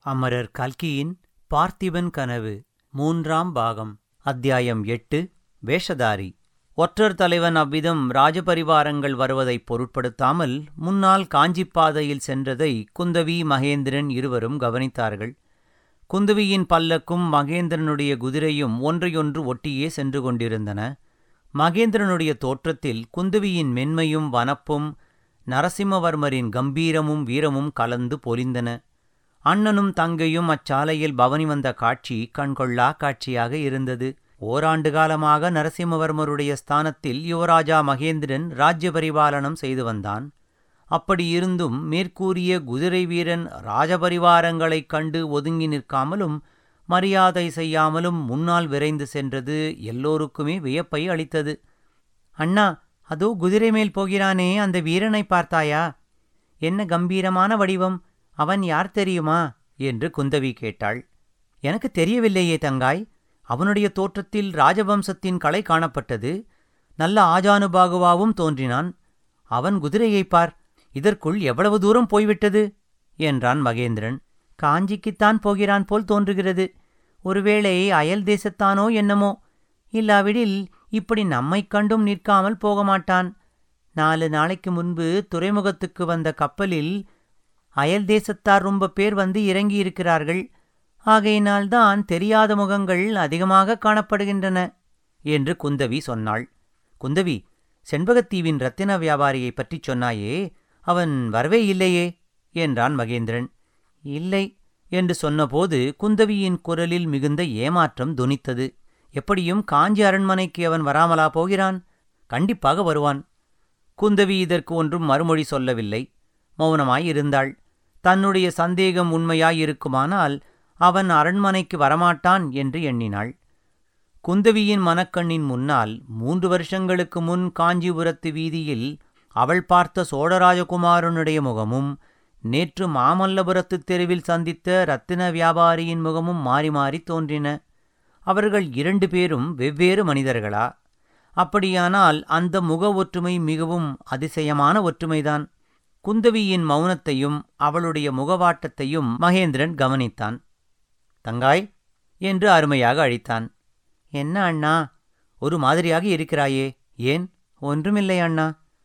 அமரர் கல்கியின் பார்த்திபன் கனவு மூன்றாம் பாகம் அத்தியாயம் எட்டு வேஷதாரி ஒற்றர் தலைவன் அவ்விதம் ராஜபரிவாரங்கள் வருவதைப் பொருட்படுத்தாமல் முன்னால் காஞ்சிப்பாதையில் சென்றதை குந்தவி மகேந்திரன் இருவரும் கவனித்தார்கள் குந்தவியின் பல்லக்கும் மகேந்திரனுடைய குதிரையும் ஒன்றையொன்று ஒட்டியே சென்று கொண்டிருந்தன மகேந்திரனுடைய தோற்றத்தில் குந்தவியின் மென்மையும் வனப்பும் நரசிம்மவர்மரின் கம்பீரமும் வீரமும் கலந்து பொலிந்தன அண்ணனும் தங்கையும் அச்சாலையில் பவனி வந்த காட்சி கண்கொள்ளா காட்சியாக இருந்தது ஓராண்டு காலமாக நரசிம்மவர்மருடைய ஸ்தானத்தில் யுவராஜா மகேந்திரன் ராஜ்ய பரிபாலனம் செய்து வந்தான் அப்படியிருந்தும் மேற்கூறிய குதிரை வீரன் ராஜபரிவாரங்களைக் கண்டு ஒதுங்கி நிற்காமலும் மரியாதை செய்யாமலும் முன்னால் விரைந்து சென்றது எல்லோருக்குமே வியப்பை அளித்தது அண்ணா அதோ குதிரை மேல் போகிறானே அந்த வீரனை பார்த்தாயா என்ன கம்பீரமான வடிவம் அவன் யார் தெரியுமா என்று குந்தவி கேட்டாள் எனக்கு தெரியவில்லையே தங்காய் அவனுடைய தோற்றத்தில் ராஜவம்சத்தின் கலை காணப்பட்டது நல்ல ஆஜானுபாகுவாவும் தோன்றினான் அவன் குதிரையைப் பார் இதற்குள் எவ்வளவு தூரம் போய்விட்டது என்றான் மகேந்திரன் காஞ்சிக்குத்தான் போகிறான் போல் தோன்றுகிறது ஒருவேளை அயல் தேசத்தானோ என்னமோ இல்லாவிடில் இப்படி நம்மைக் கண்டும் நிற்காமல் போக மாட்டான் நாலு நாளைக்கு முன்பு துறைமுகத்துக்கு வந்த கப்பலில் அயல் தேசத்தார் ரொம்ப பேர் வந்து இறங்கியிருக்கிறார்கள் ஆகையினால்தான் தெரியாத முகங்கள் அதிகமாக காணப்படுகின்றன என்று குந்தவி சொன்னாள் குந்தவி செண்பகத்தீவின் ரத்தின வியாபாரியைப் பற்றிச் சொன்னாயே அவன் வரவே இல்லையே என்றான் மகேந்திரன் இல்லை என்று சொன்னபோது குந்தவியின் குரலில் மிகுந்த ஏமாற்றம் துனித்தது எப்படியும் காஞ்சி அரண்மனைக்கு அவன் வராமலா போகிறான் கண்டிப்பாக வருவான் குந்தவி இதற்கு ஒன்றும் மறுமொழி சொல்லவில்லை மௌனமாயிருந்தாள் தன்னுடைய சந்தேகம் உண்மையாயிருக்குமானால் அவன் அரண்மனைக்கு வரமாட்டான் என்று எண்ணினாள் குந்தவியின் மனக்கண்ணின் முன்னால் மூன்று வருஷங்களுக்கு முன் காஞ்சிபுரத்து வீதியில் அவள் பார்த்த சோழராஜகுமாரனுடைய முகமும் நேற்று மாமல்லபுரத்துத் தெருவில் சந்தித்த ரத்தின வியாபாரியின் முகமும் மாறி மாறி தோன்றின அவர்கள் இரண்டு பேரும் வெவ்வேறு மனிதர்களா அப்படியானால் அந்த முக ஒற்றுமை மிகவும் அதிசயமான ஒற்றுமைதான் குந்தவியின் மௌனத்தையும் அவளுடைய முகவாட்டத்தையும் மகேந்திரன் கவனித்தான் தங்காய் என்று அருமையாக அழைத்தான் என்ன அண்ணா ஒரு மாதிரியாக இருக்கிறாயே ஏன் ஒன்றுமில்லை அண்ணா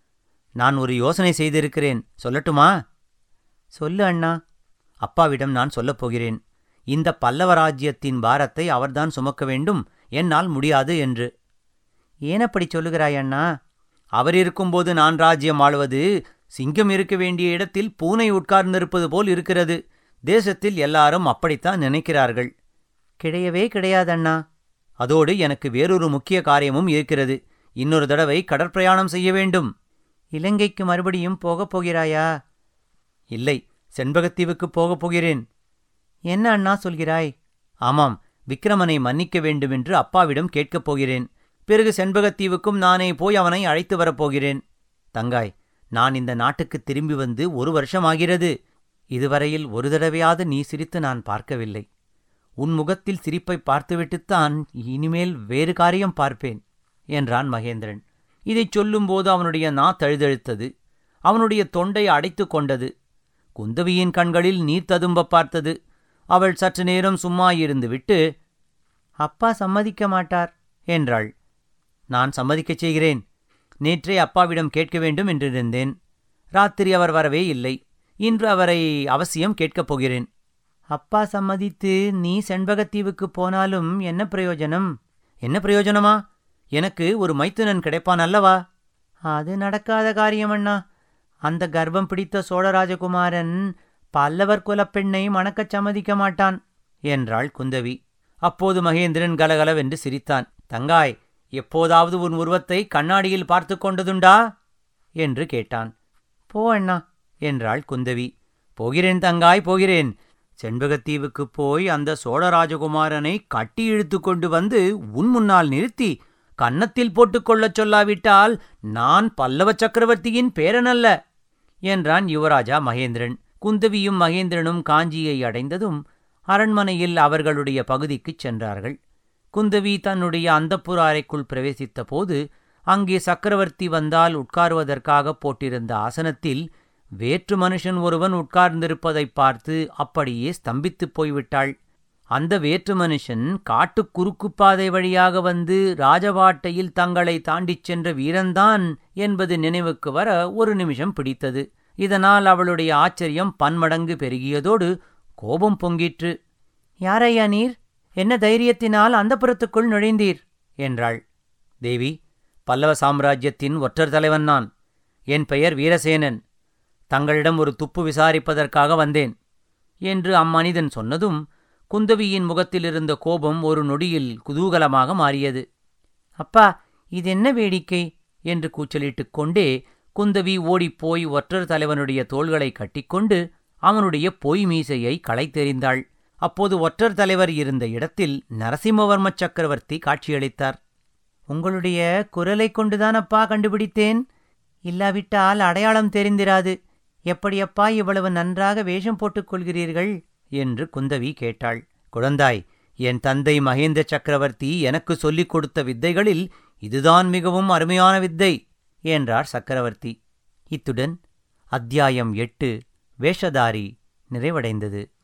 நான் ஒரு யோசனை செய்திருக்கிறேன் சொல்லட்டுமா சொல்லு அண்ணா அப்பாவிடம் நான் சொல்லப் போகிறேன் இந்த பல்லவராஜ்யத்தின் பாரத்தை அவர்தான் சுமக்க வேண்டும் என்னால் முடியாது என்று ஏனப்படி சொல்லுகிறாய் அண்ணா அவர் இருக்கும்போது நான் ராஜ்யம் ஆளுவது சிங்கம் இருக்க வேண்டிய இடத்தில் பூனை உட்கார்ந்திருப்பது போல் இருக்கிறது தேசத்தில் எல்லாரும் அப்படித்தான் நினைக்கிறார்கள் கிடையவே கிடையாதண்ணா அதோடு எனக்கு வேறொரு முக்கிய காரியமும் இருக்கிறது இன்னொரு தடவை கடற்பிரயாணம் செய்ய வேண்டும் இலங்கைக்கு மறுபடியும் போகப் போகிறாயா இல்லை செண்பகத்தீவுக்குப் போகப் போகிறேன் என்ன அண்ணா சொல்கிறாய் ஆமாம் விக்ரமனை மன்னிக்க வேண்டுமென்று அப்பாவிடம் கேட்கப் போகிறேன் பிறகு செண்பகத்தீவுக்கும் நானே போய் அவனை அழைத்து வரப்போகிறேன் தங்காய் நான் இந்த நாட்டுக்கு திரும்பி வந்து ஒரு வருஷமாகிறது இதுவரையில் ஒரு தடவையாவது நீ சிரித்து நான் பார்க்கவில்லை உன் முகத்தில் சிரிப்பை பார்த்துவிட்டுத்தான் இனிமேல் வேறு காரியம் பார்ப்பேன் என்றான் மகேந்திரன் இதைச் சொல்லும்போது அவனுடைய நா தழுதழுத்தது அவனுடைய தொண்டை அடைத்து கொண்டது குந்தவியின் கண்களில் நீர் ததும்ப பார்த்தது அவள் சற்று நேரம் சும்மா இருந்துவிட்டு அப்பா சம்மதிக்க மாட்டார் என்றாள் நான் சம்மதிக்கச் செய்கிறேன் நேற்றே அப்பாவிடம் கேட்க வேண்டும் என்றிருந்தேன் ராத்திரி அவர் வரவே இல்லை இன்று அவரை அவசியம் கேட்கப் போகிறேன் அப்பா சம்மதித்து நீ செண்பகத்தீவுக்குப் போனாலும் என்ன பிரயோஜனம் என்ன பிரயோஜனமா எனக்கு ஒரு மைத்துனன் கிடைப்பான் அல்லவா அது நடக்காத காரியம் அண்ணா அந்த கர்ப்பம் பிடித்த சோழராஜகுமாரன் பல்லவர் குலப்பெண்ணை மணக்கச் சம்மதிக்க மாட்டான் என்றாள் குந்தவி அப்போது மகேந்திரன் கலகலவென்று சிரித்தான் தங்காய் எப்போதாவது உன் உருவத்தை கண்ணாடியில் பார்த்து கொண்டதுண்டா என்று கேட்டான் போ அண்ணா என்றாள் குந்தவி போகிறேன் தங்காய் போகிறேன் செண்பகத்தீவுக்குப் போய் அந்த சோழராஜகுமாரனை கட்டி இழுத்து கொண்டு வந்து உன் முன்னால் நிறுத்தி கன்னத்தில் போட்டுக்கொள்ளச் சொல்லாவிட்டால் நான் பல்லவ சக்கரவர்த்தியின் பேரனல்ல என்றான் யுவராஜா மகேந்திரன் குந்தவியும் மகேந்திரனும் காஞ்சியை அடைந்ததும் அரண்மனையில் அவர்களுடைய பகுதிக்குச் சென்றார்கள் குந்தவி தன்னுடைய அந்தப்புற அறைக்குள் பிரவேசித்த போது அங்கே சக்கரவர்த்தி வந்தால் உட்காருவதற்காக போட்டிருந்த ஆசனத்தில் வேற்று மனுஷன் ஒருவன் உட்கார்ந்திருப்பதைப் பார்த்து அப்படியே ஸ்தம்பித்துப் போய்விட்டாள் அந்த வேற்று மனுஷன் காட்டுக் குறுக்குப் பாதை வழியாக வந்து ராஜபாட்டையில் தங்களை தாண்டிச் சென்ற வீரன்தான் என்பது நினைவுக்கு வர ஒரு நிமிஷம் பிடித்தது இதனால் அவளுடைய ஆச்சரியம் பன்மடங்கு பெருகியதோடு கோபம் பொங்கிற்று யாரையா நீர் என்ன தைரியத்தினால் அந்த புறத்துக்குள் நுழைந்தீர் என்றாள் தேவி பல்லவ சாம்ராஜ்யத்தின் ஒற்றர் தலைவன் நான் என் பெயர் வீரசேனன் தங்களிடம் ஒரு துப்பு விசாரிப்பதற்காக வந்தேன் என்று அம்மனிதன் சொன்னதும் குந்தவியின் முகத்திலிருந்த கோபம் ஒரு நொடியில் குதூகலமாக மாறியது அப்பா இதென்ன வேடிக்கை என்று கூச்சலிட்டுக் கொண்டே குந்தவி ஓடிப்போய் ஒற்றர் தலைவனுடைய தோள்களை கட்டிக்கொண்டு அவனுடைய பொய் மீசையை களைத்தெறிந்தாள் அப்போது ஒற்றர் தலைவர் இருந்த இடத்தில் நரசிம்மவர்ம சக்கரவர்த்தி காட்சியளித்தார் உங்களுடைய குரலைக் கொண்டுதானப்பா கண்டுபிடித்தேன் இல்லாவிட்டால் அடையாளம் தெரிந்திராது எப்படியப்பா இவ்வளவு நன்றாக வேஷம் போட்டுக் கொள்கிறீர்கள் என்று குந்தவி கேட்டாள் குழந்தாய் என் தந்தை மகேந்திர சக்கரவர்த்தி எனக்கு சொல்லிக் கொடுத்த வித்தைகளில் இதுதான் மிகவும் அருமையான வித்தை என்றார் சக்கரவர்த்தி இத்துடன் அத்தியாயம் எட்டு வேஷதாரி நிறைவடைந்தது